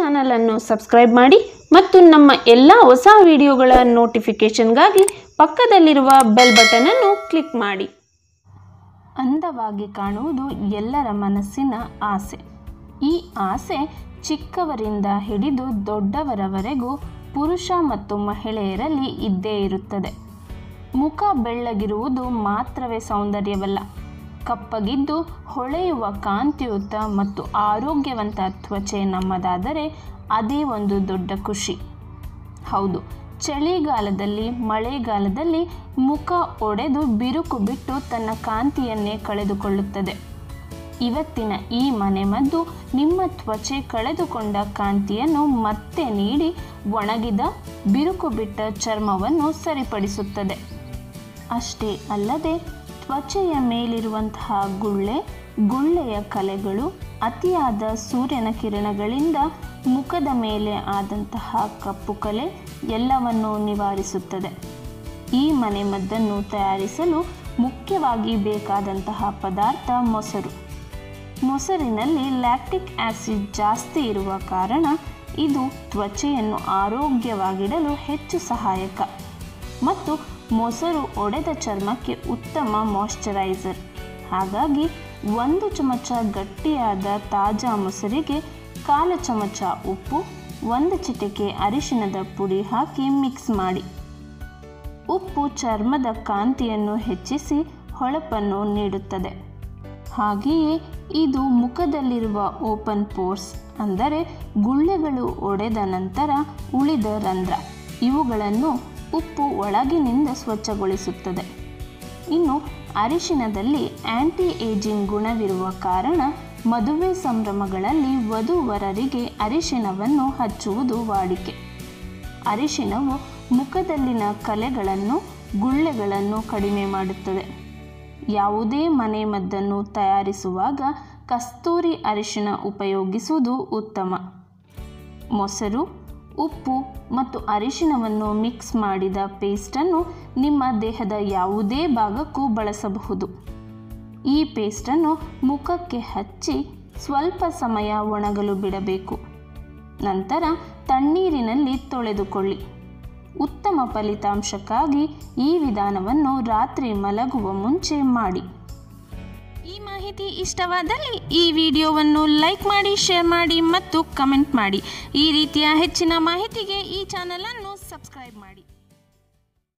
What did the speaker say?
ಚಾನಲನ್ನು ಸಬ್ಸ್ಕ್ರೈಬ್ ಮಾಡಿ ಮತ್ತು ನಮ್ಮ ಎಲ್ಲ ಹೊಸ ವಿಡಿಯೋಗಳ ನೋಟಿಫಿಕೇಷನ್ಗಾಗಿ ಪಕ್ಕದಲ್ಲಿರುವ ಬೆಲ್ ಬಟನನ್ನು ಕ್ಲಿಕ್ ಮಾಡಿ ಅಂದವಾಗಿ ಕಾಣುವುದು ಎಲ್ಲರ ಮನಸ್ಸಿನ ಆಸೆ ಈ ಆಸೆ ಚಿಕ್ಕವರಿಂದ ಹಿಡಿದು ದೊಡ್ಡವರವರೆಗೂ ಪುರುಷ ಮತ್ತು ಮಹಿಳೆಯರಲ್ಲಿ ಇದ್ದೇ ಇರುತ್ತದೆ ಮುಖ ಬೆಳ್ಳಗಿರುವುದು ಮಾತ್ರವೇ ಸೌಂದರ್ಯವಲ್ಲ ಕಪ್ಪಗಿದ್ದು ಹೊಳೆಯುವ ಕಾಂತಿಯುತ ಮತ್ತು ಆರೋಗ್ಯವಂತ ತ್ವಚೆ ನಮ್ಮದಾದರೆ ಅದೇ ಒಂದು ದೊಡ್ಡ ಖುಷಿ ಹೌದು ಚಳಿಗಾಲದಲ್ಲಿ ಮಳೆಗಾಲದಲ್ಲಿ ಮುಖ ಒಡೆದು ಬಿರುಕು ಬಿಟ್ಟು ತನ್ನ ಕಾಂತಿಯನ್ನೇ ಕಳೆದುಕೊಳ್ಳುತ್ತದೆ ಇವತ್ತಿನ ಈ ಮನೆಮದ್ದು ನಿಮ್ಮ ತ್ವಚೆ ಕಳೆದುಕೊಂಡ ಕಾಂತಿಯನ್ನು ಮತ್ತೆ ನೀಡಿ ಒಣಗಿದ ಬಿರುಕು ಬಿಟ್ಟ ಚರ್ಮವನ್ನು ಸರಿಪಡಿಸುತ್ತದೆ ಅಷ್ಟೇ ಅಲ್ಲದೆ ತ್ವಚೆಯ ಮೇಲಿರುವಂತಹ ಗುಳ್ಳೆ ಗುಳ್ಳೆಯ ಕಲೆಗಳು ಅತಿಯಾದ ಸೂರ್ಯನ ಕಿರಣಗಳಿಂದ ಮುಖದ ಮೇಲೆ ಆದಂತಹ ಕಪ್ಪು ಕಲೆ ಎಲ್ಲವನ್ನೂ ನಿವಾರಿಸುತ್ತದೆ ಈ ಮನೆಮದ್ದನ್ನು ತಯಾರಿಸಲು ಮುಖ್ಯವಾಗಿ ಬೇಕಾದಂತಹ ಪದಾರ್ಥ ಮೊಸರು ಮೊಸರಿನಲ್ಲಿ ಲ್ಯಾಕ್ಟಿಕ್ ಆಸಿಡ್ ಜಾಸ್ತಿ ಇರುವ ಕಾರಣ ಇದು ತ್ವಚೆಯನ್ನು ಆರೋಗ್ಯವಾಗಿಡಲು ಹೆಚ್ಚು ಸಹಾಯಕ ಮತ್ತು ಮೊಸರು ಒಡೆದ ಚರ್ಮಕ್ಕೆ ಉತ್ತಮ ಮಾಯ್ಶ್ಚರೈಸರ್ ಹಾಗಾಗಿ ಒಂದು ಚಮಚ ಗಟ್ಟಿಯಾದ ತಾಜಾ ಮೊಸರಿಗೆ ಕಾಲು ಚಮಚ ಉಪ್ಪು ಒಂದು ಚಿಟಿಕೆ ಅರಿಶಿಣದ ಪುಡಿ ಹಾಕಿ ಮಿಕ್ಸ್ ಮಾಡಿ ಉಪ್ಪು ಚರ್ಮದ ಕಾಂತಿಯನ್ನು ಹೆಚ್ಚಿಸಿ ಹೊಳಪನ್ನು ನೀಡುತ್ತದೆ ಹಾಗೆಯೇ ಇದು ಮುಖದಲ್ಲಿರುವ ಓಪನ್ ಪೋರ್ಸ್ ಅಂದರೆ ಗುಳ್ಳೆಗಳು ಒಡೆದ ನಂತರ ಉಳಿದ ರಂಧ್ರ ಇವುಗಳನ್ನು ಉಪ್ಪು ಒಳಗಿನಿಂದ ಸ್ವಚ್ಛಗೊಳಿಸುತ್ತದೆ ಇನ್ನು ಅರಿಶಿಣದಲ್ಲಿ ಆಂಟಿ ಏಜಿಂಗ್ ಗುಣವಿರುವ ಕಾರಣ ಮದುವೆ ಸಂಭ್ರಮಗಳಲ್ಲಿ ವಧುವರರಿಗೆ ಅರಿಶಿಣವನ್ನು ಹಚ್ಚುವುದು ವಾಡಿಕೆ ಅರಿಶಿಣವು ಮುಖದಲ್ಲಿನ ಕಲೆಗಳನ್ನು ಗುಳ್ಳೆಗಳನ್ನು ಕಡಿಮೆ ಮಾಡುತ್ತದೆ ಯಾವುದೇ ಮನೆಮದ್ದನ್ನು ತಯಾರಿಸುವಾಗ ಕಸ್ತೂರಿ ಅರಿಶಿಣ ಉಪಯೋಗಿಸುವುದು ಉತ್ತಮ ಮೊಸರು ಉಪ್ಪು ಮತ್ತು ಅರಿಶಿಣವನ್ನು ಮಿಕ್ಸ್ ಮಾಡಿದ ಪೇಸ್ಟನ್ನು ನಿಮ್ಮ ದೇಹದ ಯಾವುದೇ ಭಾಗಕ್ಕೂ ಬಳಸಬಹುದು ಈ ಪೇಸ್ಟನ್ನು ಮುಖಕ್ಕೆ ಹಚ್ಚಿ ಸ್ವಲ್ಪ ಸಮಯ ಒಣಗಲು ಬಿಡಬೇಕು ನಂತರ ತಣ್ಣೀರಿನಲ್ಲಿ ತೊಳೆದುಕೊಳ್ಳಿ ಉತ್ತಮ ಫಲಿತಾಂಶಕ್ಕಾಗಿ ಈ ವಿಧಾನವನ್ನು ರಾತ್ರಿ ಮಲಗುವ ಮುಂಚೆ ಮಾಡಿ ಈ ಮಾಹಿತಿ ಇಷ್ಟವಾದಲ್ಲಿ ಈ ವಿಡಿಯೋವನ್ನು ಲೈಕ್ ಮಾಡಿ ಶೇರ್ ಮಾಡಿ ಮತ್ತು ಕಮೆಂಟ್ ಮಾಡಿ ಈ ರೀತಿಯ ಹೆಚ್ಚಿನ ಮಾಹಿತಿಗೆ ಈ ಚಾನಲನ್ನು ಸಬ್ಸ್ಕ್ರೈಬ್ ಮಾಡಿ